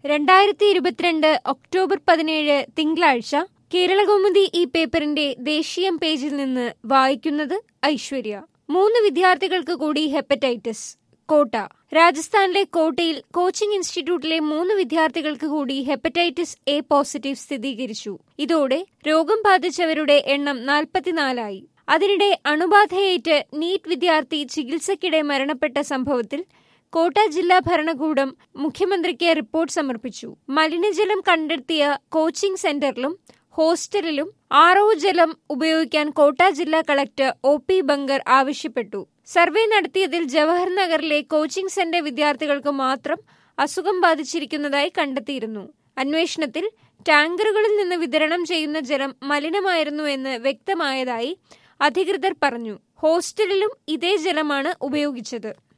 രണ്ടായിരത്തി ഇരുപത്തിരണ്ട് ഒക്ടോബർ പതിനേഴ് തിങ്കളാഴ്ച കേരളകൗമുദി ഈ പേപ്പറിന്റെ ദേശീയം പേജിൽ നിന്ന് വായിക്കുന്നത് ഐശ്വര്യ മൂന്ന് വിദ്യാർത്ഥികൾക്ക് കൂടി ഹെപ്പറ്റൈറ്റിസ് കോട്ട രാജസ്ഥാനിലെ കോട്ടയിൽ കോച്ചിംഗ് ഇൻസ്റ്റിറ്റ്യൂട്ടിലെ മൂന്ന് വിദ്യാർത്ഥികൾക്ക് കൂടി ഹെപ്പറ്റൈറ്റിസ് എ പോസിറ്റീവ് സ്ഥിരീകരിച്ചു ഇതോടെ രോഗം ബാധിച്ചവരുടെ എണ്ണം നാൽപ്പത്തിനാലായി അതിനിടെ അണുബാധയേറ്റ് നീറ്റ് വിദ്യാർത്ഥി ചികിത്സയ്ക്കിടെ മരണപ്പെട്ട സംഭവത്തിൽ കോട്ട ജില്ലാ ഭരണകൂടം മുഖ്യമന്ത്രിക്ക് റിപ്പോർട്ട് സമർപ്പിച്ചു മലിനജലം കണ്ടെത്തിയ കോച്ചിംഗ് സെന്ററിലും ഹോസ്റ്റലിലും ആർ ഒ ജലം ഉപയോഗിക്കാൻ കോട്ട ജില്ലാ കളക്ടർ ഒ പി ബങ്കർ ആവശ്യപ്പെട്ടു സർവേ നടത്തിയതിൽ ജവഹർ നഗറിലെ കോച്ചിംഗ് സെന്റർ വിദ്യാർത്ഥികൾക്ക് മാത്രം അസുഖം ബാധിച്ചിരിക്കുന്നതായി കണ്ടെത്തിയിരുന്നു അന്വേഷണത്തിൽ ടാങ്കറുകളിൽ നിന്ന് വിതരണം ചെയ്യുന്ന ജലം മലിനമായിരുന്നുവെന്ന് വ്യക്തമായതായി അധികൃതർ പറഞ്ഞു ഹോസ്റ്റലിലും ഇതേ ജലമാണ് ഉപയോഗിച്ചത്